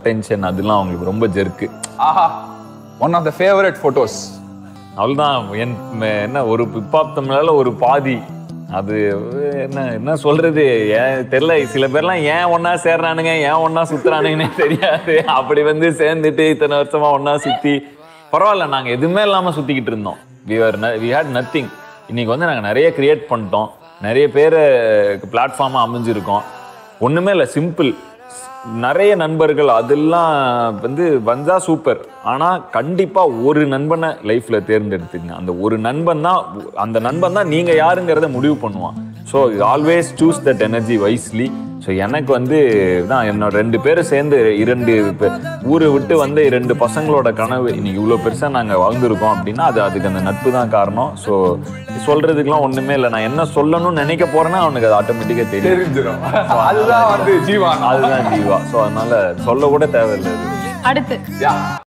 tension அதெல்லாம் அவங்களுக்கு ரொம்ப ஜெர்க்கு ஆஹா one of the favourite photos அவள்தான் என் ம- என்ன ஒரு பிப்பாப் தமிழால ஒரு பாதி அது என்ன என்ன சொல்றது ஏன் தெரியல சில பேர்லாம் ஏன் ஒண்ணா சேர்றானுங்க ஏன் ஒண்ணா சுத்துறானுங்கன்னே தெரியாது அப்படி வந்து சேர்ந்துட்டு இத்தனை வருஷமா ஒண்ணா சுத்தி பரவாயில்ல நாங்க எதுவுமே இல்லாம சுத்திக்கிட்டு இருந்தோம் we are we had nothing இன்னைக்கு வந்து நாங்க நிறைய கிரியேட் பண்ணிட்டோம் நிறைய பேரை பிளாட்ஃபார்மா அமைஞ்சிருக்கோம் ஒண்ணுமே இல்லை சிம்பிள் நிறைய நண்பர்கள் அதெல்லாம் வந்து வந்தா சூப்பர் ஆனா கண்டிப்பா ஒரு நண்பனை லைஃப்ல தேர்ந்தெடுத்துங்க அந்த ஒரு நண்பன் தான் அந்த நண்பன் தான் நீங்க யாருங்கிறத முடிவு பண்ணுவான் so always choose that energy wisely so எனக்கு வந்து தான் என்னோட ரெண்டு பேரும் சேர்ந்து இரண்டு பே- ஊரை விட்டு வந்த இரண்டு பசங்களோட கனவு இன்னைக்கு இவ்வளோ பெருசாக நாங்கள் வாழ்ந்துருக்கோம் அப்படின்னா அது அதுக்கு அந்த நட்பு தான் காரணம் ஸோ சொல்றதுக்குலாம் ஒண்ணுமே இல்லை நான் என்ன சொல்லணும்னு நினைக்க போறேன்னா அவனுக்கு அது ஆட்டோமேட்டிக்காக தெரியும் தெரிஞ்சிடும் அதுதான் வந்து ஜீவான் அதுதான் ஜீவா ஸோ அதனால சொல்ல கூட தேவையில்லை அது அடுத்து யா